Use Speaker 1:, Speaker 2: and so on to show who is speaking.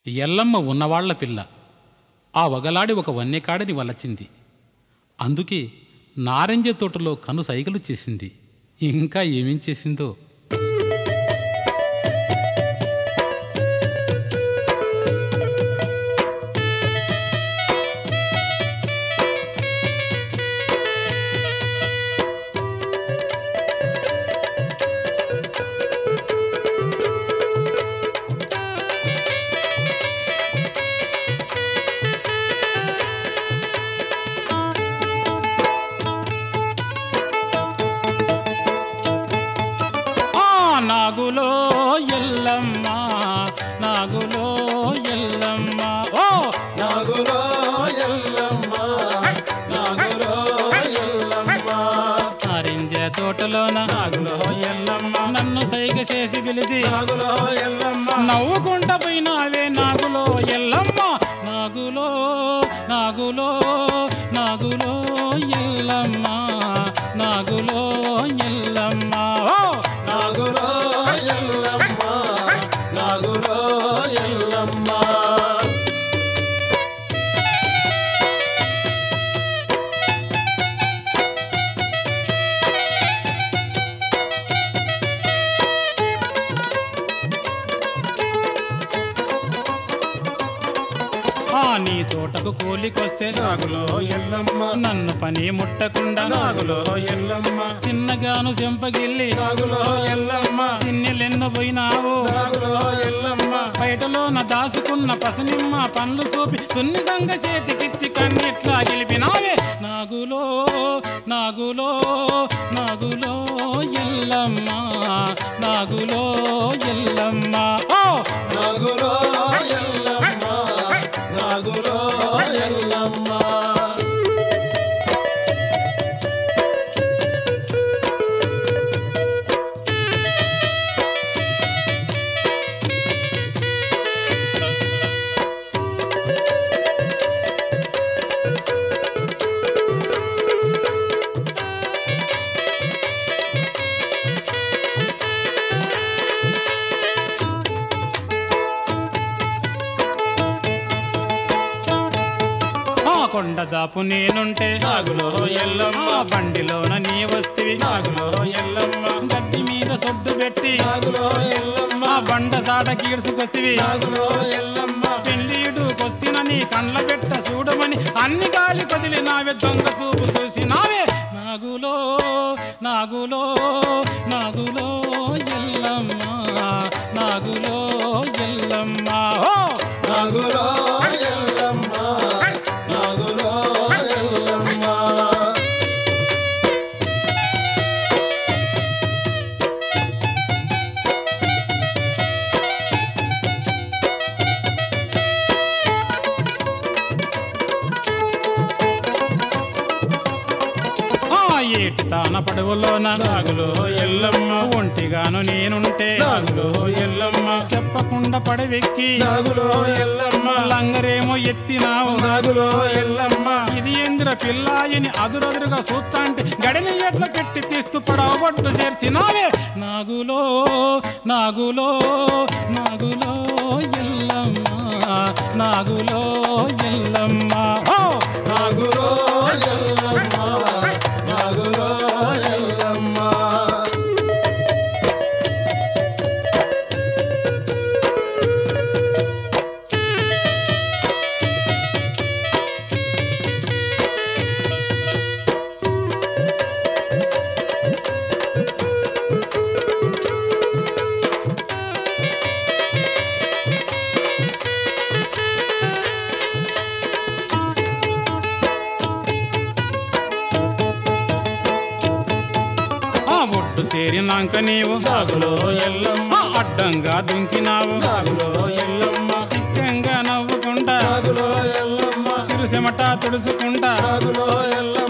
Speaker 1: ఎల్లమ్మ ఉన్నవాళ్ల పిల్ల ఆ వగలాడి ఒక వన్యకాడని వలచింది అందుకే నారింజ తోటలో కను సైగలు చేసింది ఇంకా ఏమేం చేసిందో ఆ నాగులో ఎల్లమ్మ నాగులో ఎల్లమ్మ ఓ
Speaker 2: నాగులో ఎల్లమ్మ నాగులో ఎల్లమ్మ
Speaker 1: నారింజ తోటలోన
Speaker 2: నాగులో ఎల్లమ్మ
Speaker 1: నన్ను సైగ చేసి పిలిచి
Speaker 2: నాగులో ఎల్లమ్మ
Speaker 1: నవ్వుకుంటా పోయినావే నాగులో ఎల్లమ్మ నాగులో నాగులో నాగులో ఎల్లమ్మ నాగులో ఎల్లమ్మ ఓ
Speaker 2: నాగులో ఎల్లమ్మ నాగులో ఎల్లమ్మ
Speaker 1: ఆ నీ తోటకు కూలికొస్తే
Speaker 2: నాగులో ఎల్లమ్మ
Speaker 1: నన్ను పని ముట్టకుండా
Speaker 2: నాగులో ఎల్లమ్మ
Speaker 1: చిన్నగాను చెంపగిల్లి
Speaker 2: నాగులో ఎల్లమ్మ
Speaker 1: సిన్నెలెన్ను పోయినావు
Speaker 2: నాగులో ఎల్లమ్మ
Speaker 1: బయటలో నా దాసుకున్న పసనిమ్మ పండ్లు చూపి సున్నితంగ చేతికిచ్చి కన్నిట్లా గెలిపినావే నాగులో నాగులో నాగులో ఎల్లమ్మ నాగులో ఎల్లమ్మ ఓ
Speaker 2: నాగులో ఎల్లమ్మ నాగులో ఎల్లమ్మ
Speaker 1: ఆ కొండ దాపు నేనుంటే
Speaker 2: నాగులో ఎల్లమ్మ
Speaker 1: ఆ బండిలోన నీ వస్తివి
Speaker 2: నాగులో ఎల్లమ్మ
Speaker 1: గడ్డి మీద సొడ్డు పెట్టి
Speaker 2: నాగులో ఎల్లమ్మ
Speaker 1: ఆ బండ సాట కీడ్చుకొస్తివి
Speaker 2: నాగులో ఎల్లమ్మ
Speaker 1: పెళ్ళీడు కొస్తిన నీ కండ్ల పెట్ట చూడమని అన్ని గాలి కదిలి నావే దొంగ చూపు చూసి నావే నాగులో నాగులో నాగులో ఎల్లమ్మ నాగులో ఎల్లమ్మ ఓ
Speaker 2: నాగులో ఎల్లమ్మ నాగులో ఎల్లమ్మ
Speaker 1: ఆ ఏటి తాన పడవలోన
Speaker 2: నాగులో ఎల్లమ్మ
Speaker 1: ఒంటిగాను నేనుంటే
Speaker 2: నాగులో ఎల్లమ్మ
Speaker 1: చెప్పకుండా పడవెక్కి
Speaker 2: నాగులో ఎల్లమ్మ
Speaker 1: లంగరేమో ఎత్తినావు
Speaker 2: నాగులో ఎల్లమ్మ
Speaker 1: ఇది ఎందిర పిల్లాయిని అదురదురుగా చూస్తాంటే గడిని ఎట్ల పెట్టి తీస్తూ పడవబొట్టు చేర్చినావే నాగులో నాగులో నాగులో ఎల్లమ్మ నాగులో ఎల్లమ్మ ఓ
Speaker 2: నాగులో ఎల్లమ్మ నాగులో ఎల్లమ్మ
Speaker 1: ఆ ఒడ్డు చేరినాక నీవు
Speaker 2: నాగులో ఎల్లమ్మ
Speaker 1: ఆ అడ్డంగా దుంకినావు
Speaker 2: నాగులో ఎల్లమ్మ
Speaker 1: సిక్కంగా నవ్వుకుంటా
Speaker 2: నాగులో ఎల్లమ్మ
Speaker 1: సిరుసెమట తుడుచుకుంటా
Speaker 2: నాగులో ఎల్లమ్మ